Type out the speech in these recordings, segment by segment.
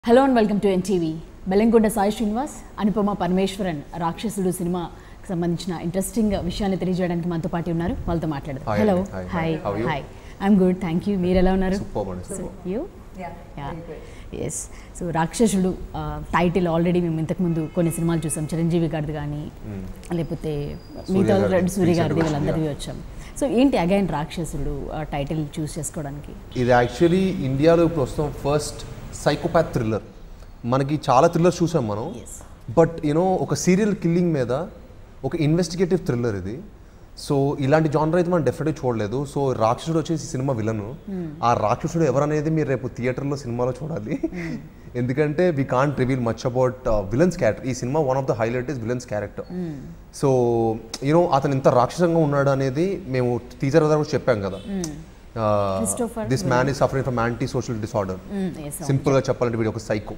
Hello and welcome to NTV Bellamkonda Sai Srinivas Anupama Parameswaran Rakshasudu సినిమాకి సంబంధించిన interesting విషయాన్ని తెలియజేయడానికి మనతో పాటు ఉన్నారు వాళ్ళతో మాట్లాడదాం Hi, hello Hi. Hi How are you? Hi I'm good thank you మీరు ఎలా ఉన్నారు Superb అండి, superb. You Yeah, very good. Yes so Rakshasudu title already మేము ఇంతకుముందు కొన్ని సినిమాలు చూసాం చిరంజీవి గారిది కానీ లేకపోతే మిగతా గారిది, రెడ్డి సూర్య recent గారిది version, వాళ్ళందరివి yeah. వచ్చాం సో ఏంటి అగైన్ రాక్షసుడు టైటిల్ చూస్ చేసుకోవడానికి ఇది యాక్చువల్లీ ఇండియాలో ఇప్పుడు వస్తాం ఫస్ట్ సైకోపాత్ థ్రిల్లర్ మనకి చాలా థ్రిల్లర్స్ చూసాం మనం Yes. బట్ యూనో ఒక సీరియల్ కిల్లింగ్ మీద ఒక ఇన్వెస్టిగేటివ్ థ్రిల్లర్ ఇది సో ఇలాంటి జానర్ అయితే మనం డెఫినెట్గా చూడలేదు సో రాక్షసుడు వచ్చేసి సినిమా విలను ఆ రాక్షసుడు ఎవరనేది మీరు రేపు థియేటర్లో సినిమాలో చూడాలి ఎందుకంటే we can't reveal much about villains character ఈ సినిమా one of the highlight is villains character so you know అతను ఇంత రాక్షసంగా ఉన్నాడు అనేది మేము టీజర్ కూడా చెప్పాం కదా Christopher this man is suffering from anti social disorder yes సింపుల్గా చెప్పాలంటే వీడు ఒక సైకో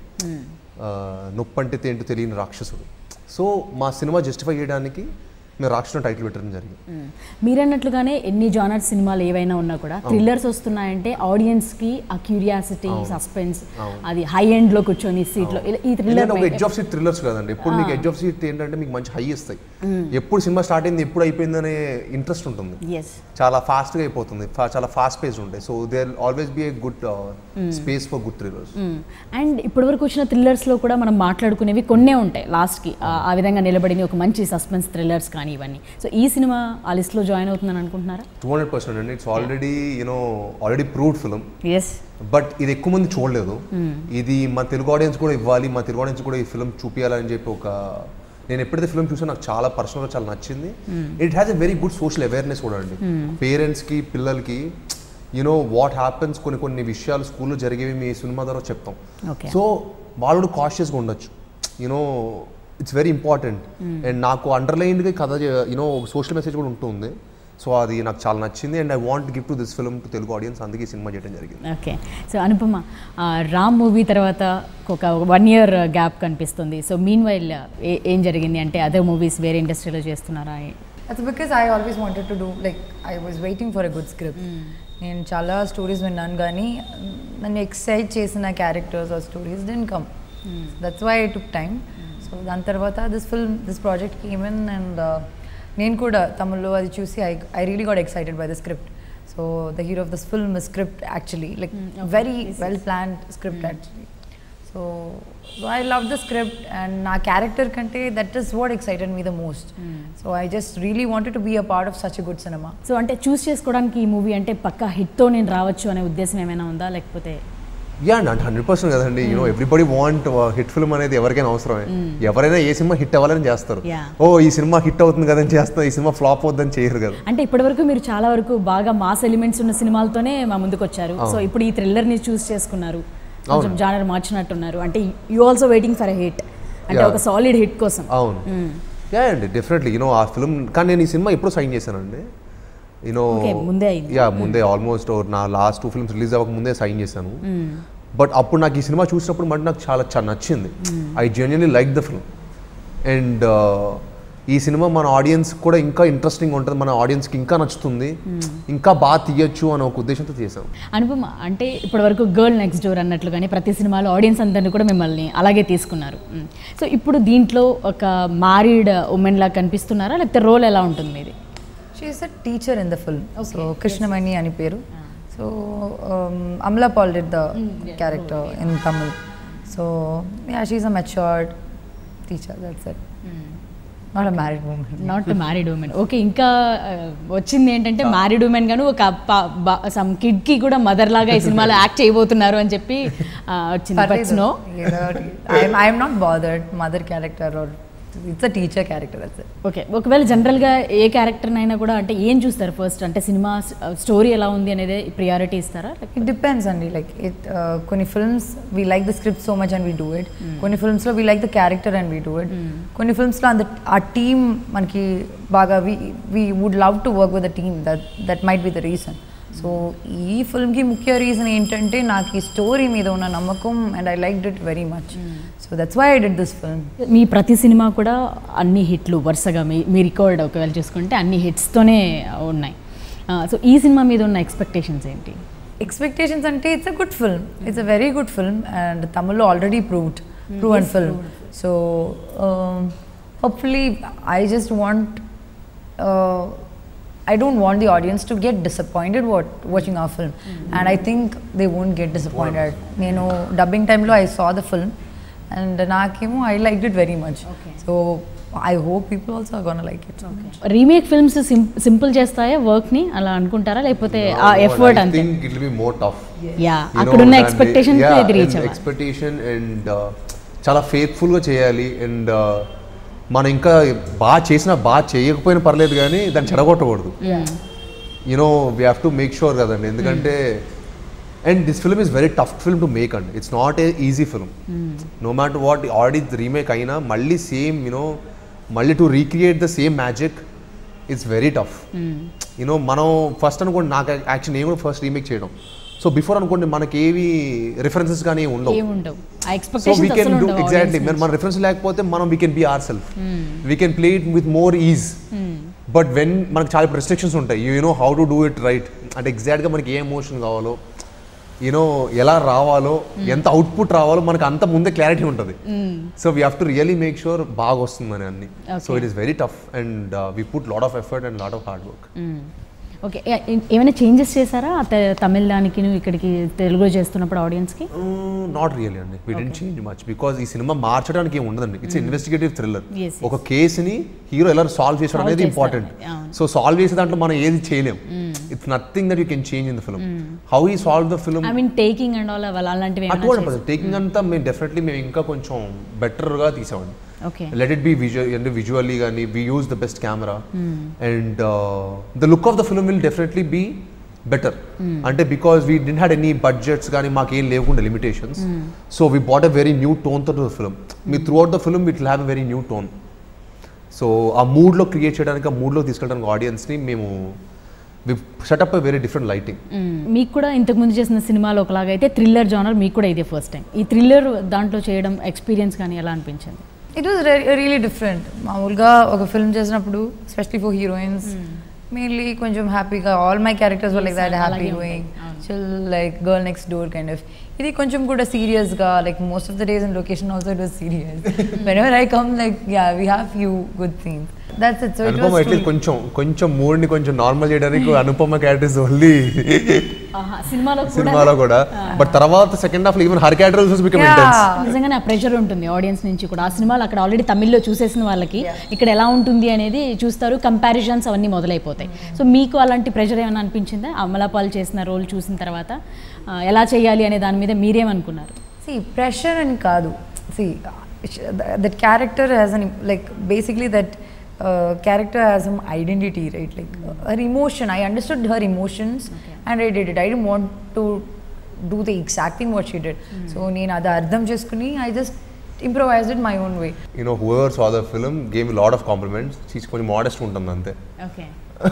నొప్పి అంటే ఏంటో తెలియని రాక్షసుడు సో మా సినిమా జస్టిఫై చేయడానికి మేము రాక్షసుడు టైటిల్ పెట్టడం జరిగింది మ్మ్. మీరన్నట్లుగానే ఎన్ని జానర్ సినిమాలు ఏవైనా ఉన్నా కూడా థ్రిల్లర్స్ వస్తున్నాయంటే ఆడియన్స్ కి ఆ క్యూరియాసిటీ సస్పెన్స్ అది హై ఎండ్ లో కూర్చొని సీట్ లో ఇలా ఈ థ్రిల్లర్ ఎందుకంటే ఒక ఎడ్జ్ ఆఫ్ సీట్ థ్రిల్లర్స్ కదండి ఎప్పుడు మీకు ఎడ్జ్ ఆఫ్ సీట్ ఏంటంటే మీకు మంచి హై ఇస్తాయి ఎప్పుడు సినిమా స్టార్ట్ అయింది ఎప్పుడు అయిపోయింది అనే ఇంట్రెస్ట్ ఉంటుంది ఎస్ చాలా ఫాస్ట్గా అయిపోతుంది ఫా- చాలా ఫాస్ట్ పేస్ ఉంటాయి so there always be a good space for good thrillers and ఇప్పటివరకు వచ్చిన థ్రిల్లర్స్ లో కూడా మనం మాట్లాడుకునేవి కొన్నే ఉంటాయి లాస్ట్ కి ఆ- ఆ విధంగా నిలబడిన ఒక మంచి సస్పెన్స్ థ్రిల్లర్స్ కానీ ఇవన్నీ సో ఈ సినిమా ఆ లిస్ట్ లో జాయిన్ అవుతుందని అనుకుంటున్నారా టూ హండ్రెడ్ పర్సెంట్ అండి it's already you know already proved film yes but ఇది ఎక్కువ మంది చూడలేదు ఇది మా తెలుగు ఆడియన్స్ కూడా ఇవ్వాలి మా తెలుగు ఆడియన్స్ కూడా ఈ ఫిల్మ్ చూపించాలని చెప్పి ఒక నేను ఎప్పుడైతే ఫిల్మ్ చూసాను నాకు చాలా పర్సనల్గా చాలా నచ్చింది it has a very good social awareness కూడా అండి పేరెంట్స్కి పిల్లలకి యునో వాట్ హ్యాపెన్స్ కొన్ని కొన్ని విషయాలు స్కూల్లో జరిగేవి మీ సినిమా ద్వారా చెప్తాం Okay. సో వాళ్ళు కాషియస్గా ఉండొచ్చు you know it's very important and నాకు అండర్లైన్డ్గా కథ యూనో సోషల్ మెసేజ్ కూడా ఉంటుంది సో అది నాకు చాలా నచ్చింది and I want give to this film to Telugu audience అందుకే ఈ సినిమా చేయడం జరిగింది ఓకే సో అనుపమ ఆ, రామ్ మూవీ తర్వాత ఒక వన్ ఇయర్ గ్యాప్ కనిపిస్తుంది సో మీన్ వైల్ ఏం జరిగింది అంటే అదర్ మూవీస్ వేరే ఇండస్ట్రీలో చేస్తున్నారా That's because I always wanted to do, like, I was waiting for a good script. నేను చాలా స్టోరీస్ విన్నాను కానీ నన్ను ఎక్సైట్ చేసిన characters or stories then come that's why I took time so దాని తర్వాత this film this project came in and నేను కూడా తమిళ్లో అది చూసి I I really got excited by the script so the hero of this film script actually like very well planned script actually so I love the script and నా క్యారెక్టర్ కంటే that is what excited me the most so I just really wanted to be a part of such a good cinema so అంటే చూస్ చేసుకోవడానికి ఈ movie అంటే పక్కా హిట్తో నేను రావచ్చు అనే ఉద్దేశం ఏమైనా ఉందా లేకపోతే యా అండి అంటే హండ్రెడ్ పర్సెంట్ కదండి you know everybody want hit film అనేది ఎవరికైనా అవసరమే ఎవరైనా ఏ సినిమా హిట్ అవ్వాలని చేస్తారు Yeah. ఓ ఈ సినిమా హిట్ అవుతుంది కదని చేస్తారు ఈ సినిమా ఫ్లాప్ అవుతుందని చేయరు కదా అంటే ఇప్పటివరకు మీరు చాలా వరకు బాగా మాస్ ఎలిమెంట్స్ ఉన్న సినిమాలతోనే మా ముందుకు వచ్చారు సో ఇప్పుడు ఈ థ్రిల్లర్ని చూస్ చేసుకున్నారు కొంచెం జానర్ మార్చినట్టున్నారు అంటే you also waiting for a hit అంటే Yeah. ఒక సాలిడ్ హిట్ కోసం అవును యా అండి డెఫినెట్లీ యూనో ఆ ఫిల్మ్ కానీ నేను ఈ సినిమా ఎప్పుడు సైన్ చేశానండి యూనో Okay, ముందే అయింది. యా ముందే ఆల్మోస్ట్ నా లాస్ట్ టూ ఫిల్మ్స్ రిలీజ్ అవ్వక ముందే సైన్ చేశాను బట్ అప్పుడు నాకు ఈ సినిమా చూసినప్పుడు మటు నాకు చాలా చాలా నచ్చింది I genuinely like the film and ఈ సినిమా మన ఆడియన్స్ కూడా ఇంకా ఇంట్రెస్టింగ్ ఉంటుంది మన ఆడియన్స్కి ఇంకా నచ్చుతుంది ఇంకా బాగా తీయచ్చు అనే ఒక ఉద్దేశంతో చేశాం అనుపమ అంటే ఇప్పటివరకు గర్ల్ నెక్స్ట్ డోర్ అన్నట్లుగానే ప్రతి సినిమాలో ఆడియన్స్ అందరినీ కూడా మిమ్మల్ని అలాగే తీసుకున్నారు మ్. సో ఇప్పుడు దీంట్లో ఒక మ్యారీడ్ ఉమెన్ లా కనిపిస్తున్నారా లేకపోతే రోల్ ఎలా ఉంటుంది మీది she's a teacher in the film so Krishnamani అని పేరు so Amala Paul did the character in Tamil so yeah she's a matured teacher that's it not a married woman not married woman okay ఇంకా ఆ, వచ్చింది ఏంటంటే మ్యారీడ్ ఉమెన్ గాను ఒక సమ్ కిడ్ కి కూడా మదర్ లాగా ఈ సినిమాలో యాక్ట్ చేయబోతున్నారు అని చెప్పి ఆ, వచ్చింది but no I'm not bothered mother character or it's a teacher character that's it okay ఒకవేళ జనరల్గా ఏ క్యారెక్టర్నైనా కూడా అంటే ఏం చూస్తారు ఫస్ట్ అంటే సినిమా స్టోరీ ఎలా ఉంది అనేది ప్రియారిటీ ఇస్తారా ఇట్ డిపెండ్స్ అండి లైక్ ఇట్ కొన్ని films we like the script so much and we do it కొన్ని ఫిల్మ్స్లో we like the character and we do it కొన్ని ఫిల్మ్స్లో అంత ఆ టీమ్ మనకి బాగా we we would love to work with the team that that might be the reason so ఈ ఫిల్మ్కి ముఖ్య రీజన్ ఏంటంటే నాకు ఈ స్టోరీ మీద ఉన్న నమ్మకం and I like it very much so that's why I did this film మీ ప్రతి సినిమా కూడా అన్ని హిట్లు వరుసగా మీ మీ రికార్డ్ ఒకవేళ చూసుకుంటే అన్ని హిట్స్తోనే ఉన్నాయి సో ఈ సినిమా మీద ఉన్న ఎక్స్పెక్టేషన్స్ ఏంటి ఎక్స్పెక్టేషన్స్ అంటే it's a good film it's a very good film and తమిళ్లో already proved prove and film so hopefully I just want I don't want the audience to get disappointed what, watching our film. And I think they won't get disappointed. You know, dubbing time lo I saw the film and nakemo I liked it very much. Okay. So I hope people also are gonna like it. Remake films simple చేస్తాయా work ని అలా అనుకుంటారా లేకపోతే ఆ effort అంతే think it will be more tough yeah అక్కడున్న expectation ఇది reach అవ్వాలి ఎక్స్పెక్టేషన్ అండ్ చాలా ఫేత్ఫుల్గా చేయాలి అండ్ మనం ఇంకా బాగా చేసినా బాగా చేయకపోయినా పర్లేదు కానీ దాన్ని చెడగొట్టకూడదు you know we have to make sure కదండి ఎందుకంటే and this film is very tough film to make అండి it's not a easy film no matter what already remake అయినా మళ్ళీ సేమ్ యూనో మళ్ళీ to recreate the same magic it's very tough you know మనం first అనుకోండి నాకు actual నేను కూడా first remake చేయడం సో బిఫోర్ అనుకోండి మనకి ఏవి రిఫరెన్సెస్ కానీ ఏమి ఉండవు ఏముండవు ఆ సో వీ ఎక్స్పెక్టేషన్స్ కెన్ అసలు డూ ఉండవు ఎగ్జాక్ట్లీ audience మన రిఫరెన్స్ లేకపోతే మనం we can be or self we can play it with more ease but when మనకు చాలా రెస్ట్రిక్షన్స్ ఉంటాయి you know how to do it right అంటే ఎగ్జాక్ట్గా మనకి ఏ ఎమోషన్ కావాలో యూనో ఎలా రావాలో ఎంత అవుట్పుట్ రావాలో మనకు అంత ముందే క్లారిటీ ఉంటుంది so we have to really make sure బాగా వస్తుందని అన్ని so Okay. It is very tough and we put lot of effort and lot of hard work okay ఏమైనా చేంజెస్ చేశారా ఆ త- తమిళ దానికి ఇక్కడికి తెలుగులో చేస్తున్నప్పుడు ఆడియన్స్కి నాట్ రియల్లీ అండి we didn't change much because ఈ సినిమా మార్చడానికి ఏమి ఉండదండి it's investigative thriller Yes, yes. ఒక కేసుని హీరో ఎలా సాల్వ్ చేసాడు Solve అనేది చేస్తాడు, ఇంపార్టెంట్ అవును. సో సాల్వ్ చేసే దాంట్లో మనం ఏది చేయలేం it's nothing that you can change in the film how ఈ solve the film I mean taking and all అలాంటివి అటువంటి టేకింగ్ అంతా మేము డెఫినెట్లీ మేము ఇంకా కొంచెం బెటర్గా తీసామండి okay let it be visual అంటే విజువల్లీ కానీ we use the best camera and the look of the film will definitely be better అంటే because we didn't had any budgets కానీ మాకేం లేకుండా limitations so we bought a very new tone తో the film మీ throughout the film it have a very new tone so ఆ మూడ్లో create చేయడానికి ఆ మూడ్లో తీసుకెళ్ళడానికి ఆడియన్స్ని మేము వి set up a very different lighting మీకు కూడా ఇంతకు ముందు చేసిన సినిమాలో ఒకలాగా అయితే థ్రిల్లర్ జానర్ మీకు కూడా ఇదే ఫస్ట్ టైం ఈ థ్రిల్లర్ దాంట్లో చేయడం ఎక్స్పీరియన్స్ కానీ ఎలా అనిపించింది ఇట్ వాజ్ రియలీ డిఫరెంట్ మామూలుగా ఒక ఫిల్మ్ చేసినప్పుడు ఎస్పెషలీ ఫర్ హీరోయిన్స్ మెయిన్లీ కొంచెం హ్యాపీగా all my characters like that happy అలాగే గోయింగ్ ఉంటాయి. అవును. Chill like girl next door kind of ఇది కొంచెం కూడా సీరియస్గా like most of the days in location also it was serious whenever I come like yeah we have few good things that's it so it Anupama at least కొంచెం కొంచెం మూడ్ని కొంచెం normal చేయడానికి Anupama characters only సినిమాలో సినిమాలో కూడా బట్ తర్వాత second half even her characters become intense నిజంగానే ఆ ప్రెషర్ ఉంటుంది ఆడియన్స్ నుంచి కూడా ఆ సినిమాలు అక్కడ ఆల్రెడీ తమిళ్లో చూసేసిన వాళ్ళకి ఇక్కడ ఎలా ఉంటుంది అనేది చూస్తారు కంపారిజన్స్ అవన్నీ మొదలైపోతాయి సో మీకు అలాంటి ప్రెషర్ ఏమైనా అనిపించిందా అమలాపాల్ చేసిన రోల్ చూసిన తర్వాత ఆ, ఎలా చేయాలి అనే దాని మీద మీరేమనుకున్నారు See, pressure and kadu. See, that character has an like basically that uh, character has some identity, right? Like her emotion. I understood her emotions and I did it. I didn't want to do the exact thing what she did. So నేను అది అర్థం చేసుకుని I just improvised it my own way. You know whoever saw the film gave lot of compliments చీజ్ కొంచెం modest ఉంటుంది అంతే okay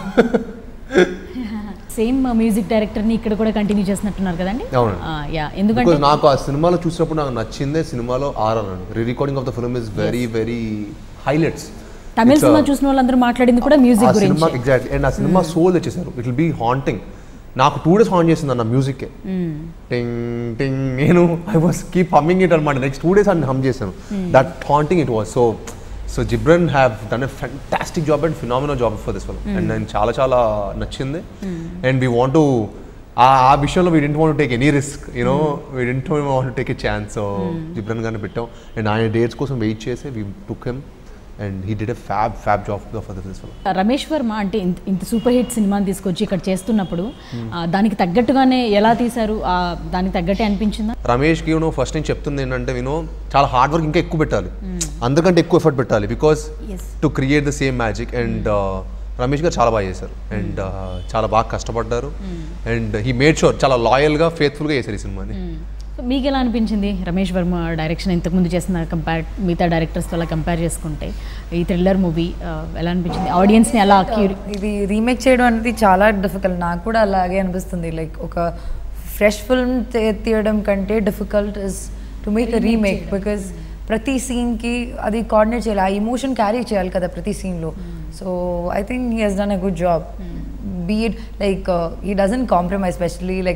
same music డైరెక్టర్ని ఇక్కడ కూడా కంటిన్యూ చేసినట్టున్నారు కదండి అవును. యా ఎందుకంటే బికాజ్ నాకు ఆ సినిమాలో చూసినప్పుడు నాకు నచ్చిందే సినిమాలో ఆర్ఆర్ అండి re recording of the film is very very highlights తమిళ సినిమా చూసిన వాళ్ళందరూ మాట్లాడింది కూడా మ్యూజిక్ ఆ సినిమా గురించి ఎగ్జాక్ట్లీ అండ్ ఆ సినిమా సోల్ తెచ్చేసారు ఇట్ విల్ బీ హాంటింగ్ నాకు టూ డేస్ హాన్ చేసింది అన్న మ్యూజిక్ టింగ్ టింగ్ నేను I was keep humming it అనమాట నెక్స్ట్ టూ డేస్ అని హమ్ చేశాను that haunting it was so so Ghibran have done a fantastic job and phenomenal job for this film and నేను చాలా చాలా నచ్చింది అండ్ వీ వాంట్ టు ఆ ఆ విషయంలో we didn't want take any risk you know we didn't want take a chance so Ghibran గారిని పెట్టాం and ఆయన డేట్స్ కోసం వెయిట్ చేసి we took him and he did a fab fab job for this film Ramesh Varma అంటే ఇంత ఇంత సూపర్ హిట్ సినిమాని తీసుకొచ్చి ఇక్కడ చేస్తున్నప్పుడు ఆ, దానికి తగ్గట్టుగానే ఎలా తీశారు ఆ, దానికి తగ్గట్టే అనిపించిందా రమేష్కి యూనో ఫస్ట్ నేను చెప్తుంది ఏంటంటే వినో చాలా హార్డ్ వర్క్ ఇంకా ఎక్కువ పెట్టాలి అందరికంటే ఎక్కువ ఎఫర్ట్ పెట్టాలి because Yes. To create the same magic and Ramesh garu చాలా బాగా చేశారు అండ్ చాలా బాగా కష్టపడ్డారు అండ్ హీ మేడ్ షూర్ చాలా లాయల్గా ఫేత్ఫుల్గా చేశారు ఈ సినిమాని సో మీకు ఎలా అనిపించింది రమేష్ వర్మ డైరెక్షన్ ఇంతకుముందు చేసిన కంపేర్ మిగతా డైరెక్టర్స్తో అలా కంపేర్ చేసుకుంటే ఈ థ్రిల్లర్ మూవీ ఎలా అనిపించింది ఆడియన్స్ని ఎలా క్యూరి ఇది రీమేక్ చేయడం అనేది చాలా డిఫికల్ట్ నాకు కూడా అలాగే అనిపిస్తుంది లైక్ ఒక ఫ్రెష్ ఫిల్మ్ తీయడం కంటే difficult is to make a remake because ప్రతి సీన్కి అది కోఆర్డినేట్ చేయాలి ఆ ఇమోషన్ క్యారీ చేయాలి కదా ప్రతి సీన్లో so I think he he's done a good job be it like he doesn't compromise specially like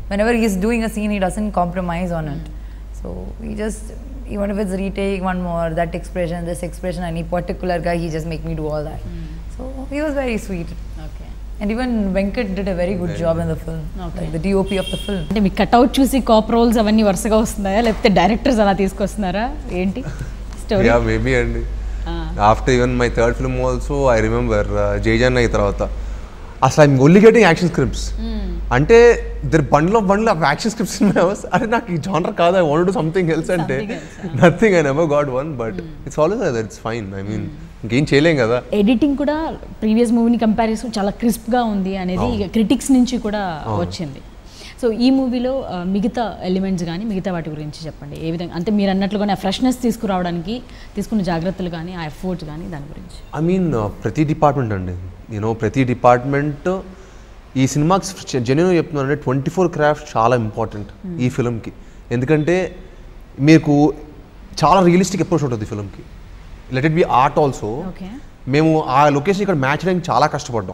whenever he's doing a scene, he doesn't compromise on it. So he just, even if it's retake one more, that expression, this expression, any particular guy, he just make me do all that. So he was very sweet. Okay And even Venkat did a very good job in the film, Okay. like the DOP of the film. అంటే మీకు cutout చూసి cap roles అవన్నీ వరుసగా వస్తున్నాయా లేకపోతే directors అలా తీసుకొస్తున్నారా ఏంటి స్టోరీ యా మేబీ అండి after even my third film also I remember జైజాన్ అయిన తర్వాత అసలు I'm only getting action scripts అంటే దర్ బండ్లో బండ్లో యాక్షన్ స్క్రిప్ట్స్ అరే నాకు ఈ జానర్ కాదు I want do something else అంటే nothing I never got one but it's always that it's fine I mean ఇంకేం చేయలేం కదా ఎడిటింగ్ కూడా ప్రీవియస్ మూవీని కంపారిజన్ చాలా క్రిస్ప్గా ఉంది అనేది క్రిటిక్స్ నుంచి కూడా వచ్చింది సో ఈ మూవీలో ఆ, మిగతా ఎలిమెంట్స్ కానీ మిగతా వాటి గురించి చెప్పండి ఏ విధంగా అంటే మీరు అన్నట్లుగానే ఆ ఫ్రెష్నెస్ తీసుకురావడానికి తీసుకున్న జాగ్రత్తలు కానీ ఆ ఎఫర్ట్స్ కానీ దాని గురించి ఐ మీన్ ప్రతి డిపార్ట్మెంట్ అండి యూనో ప్రతి డిపార్ట్మెంట్ ఈ సినిమాకి జెన్యున్ చెప్తున్నానంటే ట్వంటీ ఫోర్ క్రాఫ్ట్ చాలా ఇంపార్టెంట్ ఈ ఫిల్మ్కి ఎందుకంటే మీకు చాలా రియలిస్టిక్ అప్రోచ్ ఉంటుంది ఈ ఫిల్మ్కి let it be art also okay మేము ఆ లొకేషన్ ఇక్కడ మ్యాచ్ చేయడానికి చాలా కష్టపడ్డాం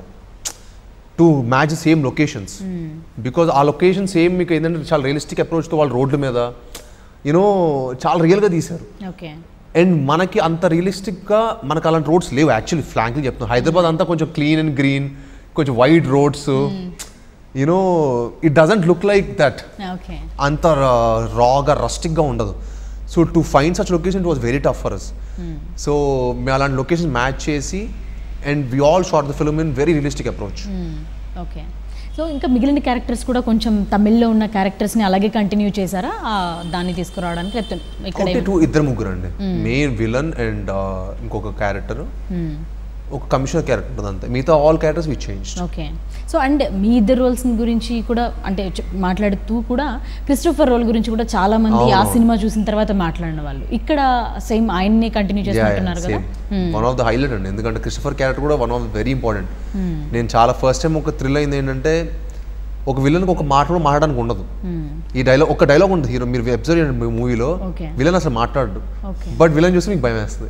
to match same locations because ఆ లొకేషన్ సేమ్ మీకు ఏంటంటే చాలా రియలిస్టిక్ అప్రోచ్తో వాళ్ళు రోడ్ల మీద యూనో చాలా రియల్గా తీశారు ఓకే అండ్ మనకి అంత రియలిస్టిక్గా మనకు అలాంటి రోడ్స్ లేవు యాక్చువల్లీ ఫ్లాంక్లీ చెప్తున్నాను హైదరాబాద్ అంతా కొంచెం క్లీన్ అండ్ గ్రీన్ కొంచెం wide roads you know it doesn't look like that okay అంత రాగా రస్టిక్గా ఉండదు so to find such location it was very tough for us so మేము అలాంటి లొకేషన్ మ్యాచ్ చేసి and we all shot the film in very realistic approach okay so ఇంకా మిగిలిన characters కూడా కొంచెం తమిళ్లో ఉన్న క్యారెక్టర్స్ని అలాగే కంటిన్యూ చేశారా ఆ, దాన్ని తీసుకురావడానికి లేకపోతే ఇక్కడ ఒకటి ఏం- టూ ఇద్దరు ముగ్గురు అండి మెయిన్ విలన్ అండ్ ఇంకొక క్యారెక్టర్ మ్మ్. ఒక కమిషనర్ క్యారెక్టర్ ఉంటుంది అంతే మిగతా all characters we change okay so and మీ ఇద్దరు రోల్స్ గురించి కూడా అంటే చెప్- మాట్లాడుతూ కూడా క్రిస్టోఫర్ రోల్ గురించి కూడా చాలా మంది ఆ అవును. సినిమా చూసిన తర్వాత మాట్లాడిన వాళ్ళు ఇక్కడ సేమ్ ఆయన్నే కంటిన్యూ చేస్తున్నారు కదా వన్ ఆఫ్ ద హైలైట్ అండి ఎందుకంటే క్రిస్టఫర్ క్యారెక్టర్ కూడా వన్ ఆఫ్ వెరీ ఇంపార్టెంట్ నేను చాలా ఫస్ట్ టైం ఒక థ్రిల్ అయింది ఏంటంటే ఒక విలన్కి ఒక మాట కూడా మాట్లాడడానికి ఉండదు ఈ డైలాగ్ ఒక డైలాగ్ ఉంటుంది హీరో మీరు అబ్జర్వ్ చేయండి మూవీలో Okay. విలన్ అసలు మాట్లాడు Okay. బట్ విలన్ చూస్తే మీకు భయం వేస్తుంది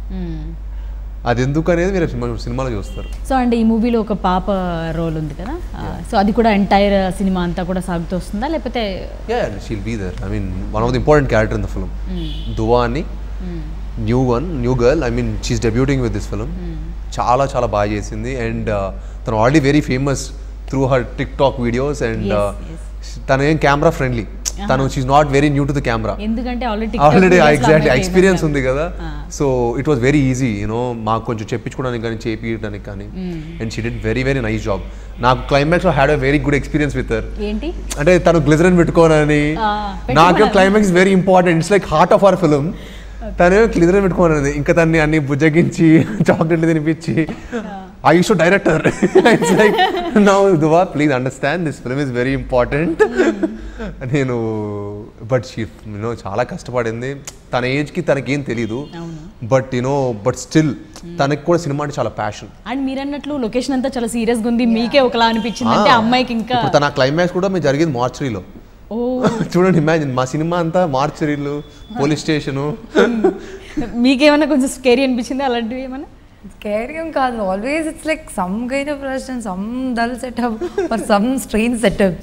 అది ఎందుకు అనేది మీరు సినిమా సినిమాలో చూస్తారు సో అండ్ ఈ మూవీలో ఒక పాప రోల్ ఉంది కదా సో అది కూడా ఎంటైర్ సినిమా అంతా కూడా సాగుతూ వస్తుందా లేకపోతే yeah she'll be there I mean one of the important character in the film Dua అని new one new girl I mean she's debuting with this film చాలా చాలా బాగా చేసింది అండ్ తను already very famous through her TikTok videos and Yes, తను ఏం camera friendly తను she's not very new to the camera ఎందుకంటే already already exactly experience ఉంది కదా so it was very easy you know మాకు కొంచెం చెప్పించుకోవడానికి కానీ చేపించడానికి కానీ and she did very very nice job నాకు క్లైమాక్స్లో had a very good experience with her ఏంటి అంటే తను గ్లిజరన్ పెట్టుకోనని ఆ, నాకు పెట్టుకోవాలి. Climax very important it's like heart of our film తను గ్లిజరన్ పెట్టుకోనది ఇంకా తన్ని అన్ని బుజ్జగించి చాక్లెట్లు తినిపించి I show director it's like now Dua please understand this film is very important నేను బట్ షీ యూనో చాలా కష్టపడింది తన ఏజ్కి తనకేం తెలీదు అవును. బట్ యూనో బట్ స్టిల్ తనకి కూడా సినిమా అంటే చాలా ప్యాషన్ అండ్ మీరు అన్నట్లు లొకేషన్ అంతా చాలా సీరియస్గా ఉంది మీకే ఒకలా అనిపించింది అంటే అమ్మాయికి ఇంకా ఇప్పుడు తన క్లైమాక్స్ కూడా మేము జరిగింది మార్చరీలో ఓ చూడండి ఇమాజిన్ మా సినిమా అంతా మార్చరీలు పోలీస్ స్టేషను మీకేమైనా కొంచెం స్కేరీ అనిపించింది అలాంటివి ఏమైనా Scary ఏం కాదు always it's like some kind of rush and some dull setup or some strain setups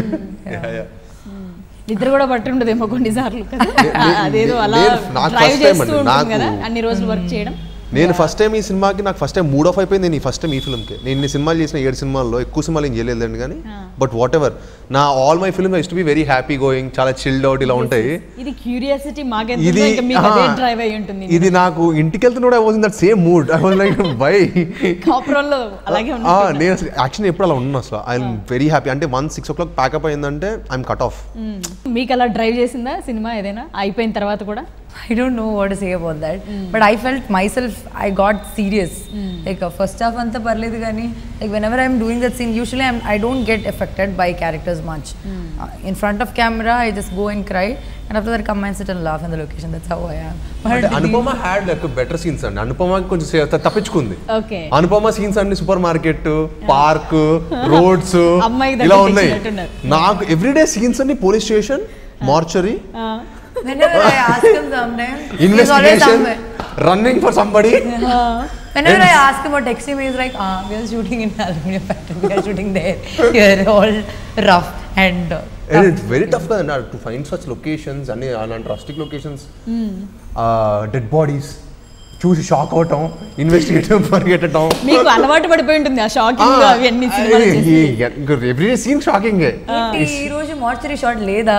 నిద్ర కూడా పట్టి ఉండదేమో కొన్నిసార్లు కదా నే- అదేదో అలా నేను- నాకు డ్రైవ్ first time చేస్తూ అండి, ఉంటుంది నాకు- కదా అన్ని రోజులు వర్క్ చేయడం నేను ఫస్ట్ టైం ఈ సినిమాకి నాకు ఫస్ట్ టైం మూడ్ ఆఫ్ అయిపోయింది నేను ఈ ఫస్ట్ టైం ఈ ఫిల్మ్కి నేను ఇన్ని సినిమాలు చేసిన ఏడు సినిమాల్లో ఎక్కువ సినిమాలు ఏం చేయలేదండి కానీ బట్ వాట్ ఎవర్ నా all my film is to be very happy going చాలా చిల్డ్ అవుట్ ఇలా ఉంటాయి ఇది క్యూరియాసిటీ మాకెంత ఇది ఇంకా మీకు అదే ఆ, డ్రైవ్ అయి ఉంటుంది ఇది నాకు ఇంటికి వెళ్తున్నా I was in that same mood I was like bye కాపురంలో అలాగే ఆ, ఉంది నేను అసలు యాక్చువల్లీ ఎప్పుడు అలా ఉన్నాను అసలు ఐఎమ్ వెరీ హ్యాపీ అంటే one six o'clock pack up అయిందంటే ఐఎమ్ కట్ ఆఫ్ మీకు అలా డ్రైవ్ చేసిందా సినిమా ఏదైనా అయిపోయిన తర్వాత కూడా I don't know what to say about that. But I felt myself, I got serious. Like uh, first half anta parledu gani. Like whenever I'm doing that scene, usually I'm, I don't get affected by characters much. Uh, in front of camera, I just go and cry, and after that come and sit and laugh in the location. That's how I am. అంటే But Anupama had like better scenes అండి అనుపమ కొంచెం సే- త- తప్పించుకుంది okay Anupama scenes అన్ని supermarket park roads అమ్మాయికి ఇలా దగ్గర ఉన్నాయి తెచ్చినట్టున్నారు. నాకు ఎవ్రీడే సీన్స్ అన్ని police station mortuary whenever I ask him sometimes, he's always investigation somewhere. Running for somebody Whenever I ask him or text him, he's like, ah, we are shooting in Aluminium Factory. We are shooting there. You're all rough and uh, and it's very tough కదా to find such locations అన్ని అలాంటి rustic locations dead bodies చూసి shock అవటం investigative పరిగెట్టడం మీకు అలవాటు పడిపోయి ఉంటుంది ఆ షాకింగ్ అవన్నీ సినిమాలు చేసి. ఎవ్రీ సీన్ షాకింగ్ ఏంటి ఈ రోజు మార్చరీ షాట్ లేదా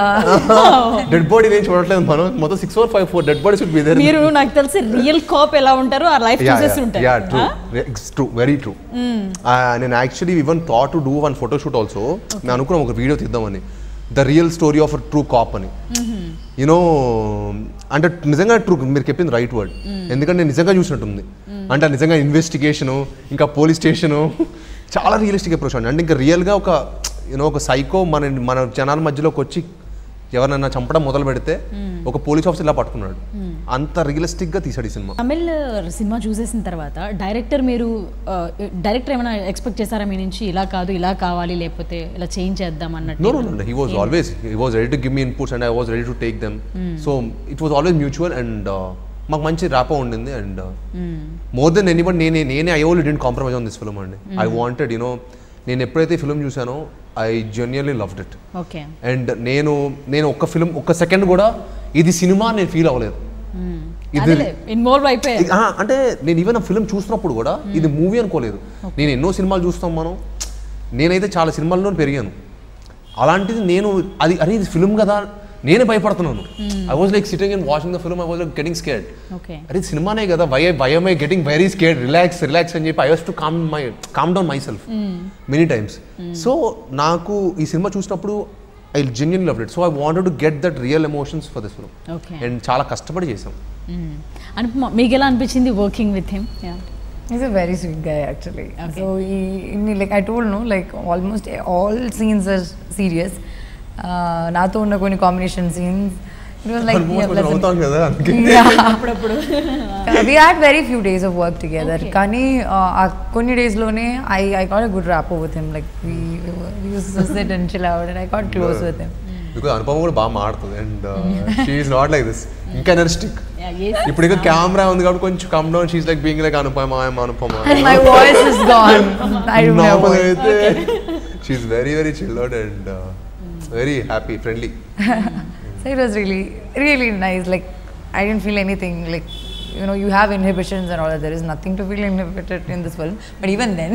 డెడ్ బాడీ ఏం చూడట్లేదు మనం మొత్తం six four five four dead bodies should be there మీరు నాకు తెలిసి రియల్ కాప్ ఎలా ఉంటారో ఆ లైఫ్ చూసేసి యా ట్రూ ఉంటారు ఇట్స్ ట్రూ వెరీ ట్రూ నేను actually even thought to do one photoshoot also నేను అనుకున్నాం ఒక వీడియో తీద్దామని the real story of true cop అని యూనో అంటే నిజంగా ట్రూ మీరు చెప్పింది రైట్ వర్డ్ ఎందుకంటే నేను నిజంగా చూసినట్టుంది అంటే నిజంగా ఇన్వెస్టిగేషను ఇంకా పోలీస్ స్టేషను చాలా రియలిస్టిక్ అప్రోచ్ అండి అంటే ఇంకా రియల్గా ఒక యూనో ఒక సైకో మన మన జనాల మధ్యలోకి వచ్చి ఎవరినైనా చంపడం మొదలు పెడితే ఒక పోలీస్ ఆఫీసర్ ఇలా పట్టుకున్నాడు అంత రియలిస్టిక్గా తీసాడు ఈ సినిమా తమిళ్ సినిమా చూసేసిన తర్వాత డైరెక్టర్ మీరు డైరెక్టర్ ఏమైనా ఎక్స్పెక్ట్ చేశారా మీ నుంచి ఇలా కాదు ఇలా కావాలి లేకపోతే ఇలా చేంజ్ చేద్దాం No, అన్నట్టు no, no. He was always he was ready to give me inputs and I was ready to take them. So it was always mutual and uh, మాకు మంచి ర్యాపో ఉండింది అండ్ మోర్ దెన్ ఎనీబడి నేనే నేనే I only didn't compromise on this film అండి I wanted you know నేను ఎప్పుడైతే film చూసానో I genuinely loved it okay and నేను నేను ఒక్క ఫిల్మ్ ఒక్క సెకండ్ కూడా ఇది సినిమా నేను ఫీల్ అవ్వలేదు ఇది అదేలే ఇన్వాల్వ్ అయిపోయారు ఇది- ఆ, అంటే నేను ఈవెన్ ఆ ఫిల్మ్ చూసినప్పుడు కూడా ఇది మూవీ అనుకోలేదు నేను ఎన్నో సినిమాలు చూస్తాం మనం నేనైతే చాలా సినిమాల్లో పెరిగాను అలాంటిది నేను అది అరే ఇది ఫిల్మ్ కదా నేనే భయపడుతున్నాను I was like sitting and watching the film I was like getting scared okay అరే ఇది సినిమానే కదా why why I getting very scared relax relax అని చెప్పి I was to calm my calm down myself many times so నాకు ఈ సినిమా చూసినప్పుడు I genuine love it so I wanted to get that real emotions for this film okay and చాలా కష్టపడి చేసాం అనుపమ మీకు ఎలా అనిపించింది working with him He's a very sweet guy actually. So he, in, like I told no, like almost all scenes are serious. Uh, నాతో ఉన్న కొన్ని combination scenes it was like Almost కొంచెం అవుతాం కదా అందుకే అప్పుడప్పుడు we had very few days of work together Okay. కానీ uh, ఆ కొన్ని డేస్లోనే I I got a good rapport with him like use sit and chill out and I got close with him because Anupama కూడా బాగా మాడుతుంది and she's not like this ఇంకా energetic ఇప్పుడు ఇంకా కెమెరా ఉంది కాబట్టి కొంచెం calm down she like being like Anupama I'm Anupama my voice is gone I don't know normal అయితే she's very very chill out and very happy friendly So it was really, really nice. Like I didn't feel anything. Like you know, you have inhibitions and all that. There is nothing to feel inhibited in this film. But even then,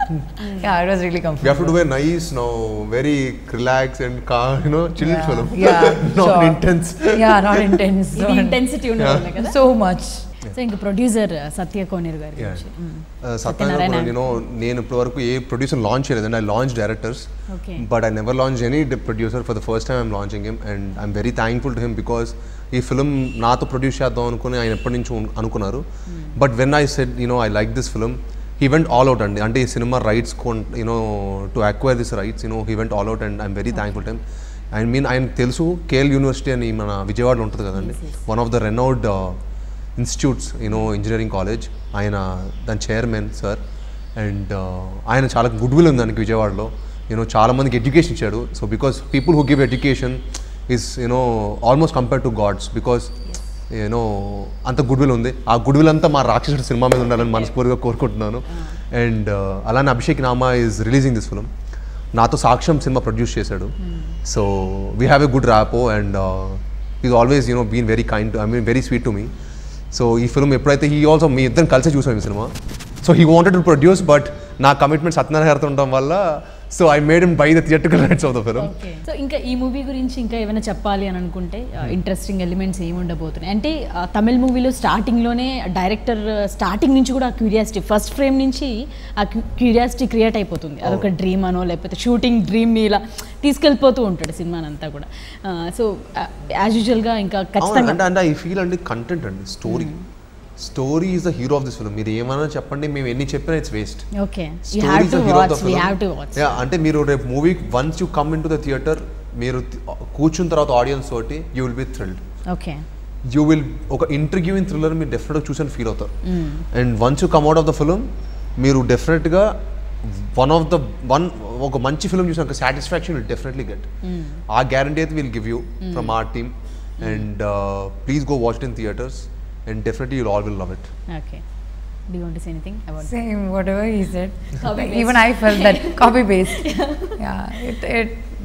yeah, it was really We have to comfortable. do a nice now, very relaxed and calm, you know, chilled Yeah, film. yeah, not sure. intense. Yeah, not intense. ఇది so- intensity ఉండాలి కదా so much. So ఇంకా producer Satya Koneru గారి గురించి మ్మ్. సత్యనారాయణ సత్యనారాయణ. నేను నేను ఇప్పటివరకు ఏ ప్రొడ్యూసర్ లాంచ్ చేయలేదండి I launch directors Okay. But I never launch any producer for the first time I'm launching him and I'm very thankful to him because ఈ ఫిల్మ్ నాతో ప్రొడ్యూస్ చేద్దాం అనుకుని ఆయన ఎప్పటి నుంచి ఉన్- అనుకున్నారు but when I said you know I like this film he went all out అండి అంటే ఈ సినిమా rights you know to acquire this rights you know he went all out and I'm very thankful to him I mean ఆయన తెలుసు KL university అని మన విజయవాడలో ఉంటుంది కదండి one of the renowned institutes you know engineering college ఆయన దాని చైర్మన్ సార్ అండ్ ఆయన చాలా గుడ్ విల్ ఉంది దానికి విజయవాడలో యూనో చాలా మందికి ఎడ్యుకేషన్ ఇచ్చాడు so because people who give education is you know almost compare to gods because you know అంత గుడ్ విల్ ఉంది ఆ గుడ్ విల్ అంతా మా రాక్షసుడు సినిమా మీద ఉండాలని మనస్ఫూర్తిగా కోరుకుంటున్నాను అండ్ అలానే Abhishek Nama is releasing this film నాతో సాక్ష్యం సినిమా ప్రొడ్యూస్ చేశాడు so we have a good rapport and is always you know been very kind I mean very sweet to me so ఈ ఫిల్మ్ ఎప్పుడైతే హీ ఆల్సో మీ ఇద్దరం కలిసి చూసాం ఈ సినిమా so he wanted to produce but నా commitment Satyanarayana గారితో ఉండడం వల్ల so I made him buy the theatrical rights of the film okay so ఇంకా ఈ మూవీ గురించి ఇంకా ఏమైనా చెప్పాలి అని అనుకుంటే ఇంట్రెస్టింగ్ ఎలిమెంట్స్ ఏమి ఉండబోతున్నాయి అంటే ఆ, తమిళ్ మూవీలో స్టార్టింగ్లోనే డైరెక్టర్ స్టార్టింగ్ నుంచి కూడా క్యూరియాసిటీ ఫస్ట్ ఫ్రేమ్ నుంచి ఆ క్యూరియాసిటీ క్రియేట్ అయిపోతుంది అదొక డ్రీమ్ అనో లేకపోతే షూటింగ్ డ్రీమ్ని ఇలా తీసుకెళ్ళిపోతూ ఉంటాడు సినిమానంతా కూడా సో యాజ్ యూజువల్గా ఇంకా అవును, ఖచ్చితంగా అంటే అంటే ఐ ఫీల్ అండి కంటెంట్ అండి story story is the hero of this film మీరు ఏమైనా చెప్పండి మేము ఎన్ని చెప్పినా it's waste okay you Story have is to the hero of the watch we film. Have to watch Yeah, అంటే మీరు రేపు movie once you come in to the theatre మీరు తి- కూర్చున్న తర్వాత ఆడియన్స్ తోటి you will be thrilled okay you will ఒక interviewing thriller మీరు డెఫినెట్గా చూసి ఫీల్ అవుతారు and once you come out of the film మీరు డెఫినెట్గా వన్ ఆఫ్ ద వన్ ఒక మంచి ఫిలిం చూసిన ఒక సాటిస్ఫాక్షన్ విల్ డెఫినెట్లీ గెట్ ఆ గ్యారంటీ అయితే will give you from our team and please go watch in theatres and definitely you all will love it okay do want say anything about Same, whatever he said. Copy Like, paste. even I felt that copy paste. yeah, it, it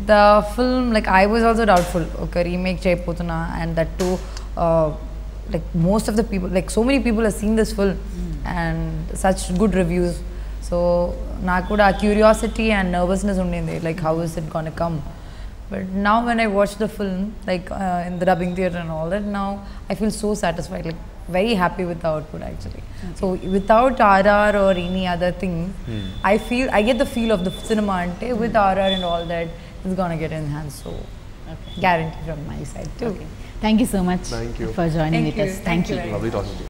the film like i was also doubtful okay remake chaypotuna and that too uh, like most of the people like so many people have seen this film and such good reviews so నాకు కూడా ఆ curiosity and nervousness ఉండింది like how is it can come but now when I watch the film like in the dubbing theatre and all that now I feel so satisfied like very happy with the output actually. So without RR or any other thing, I feel I get the feel of the cinema ante with RR and all that is gonna get enhanced. So guarantee from my side too. Thank you so much Thank you. For joining Thank with you. Us thank Thank you you lovely talking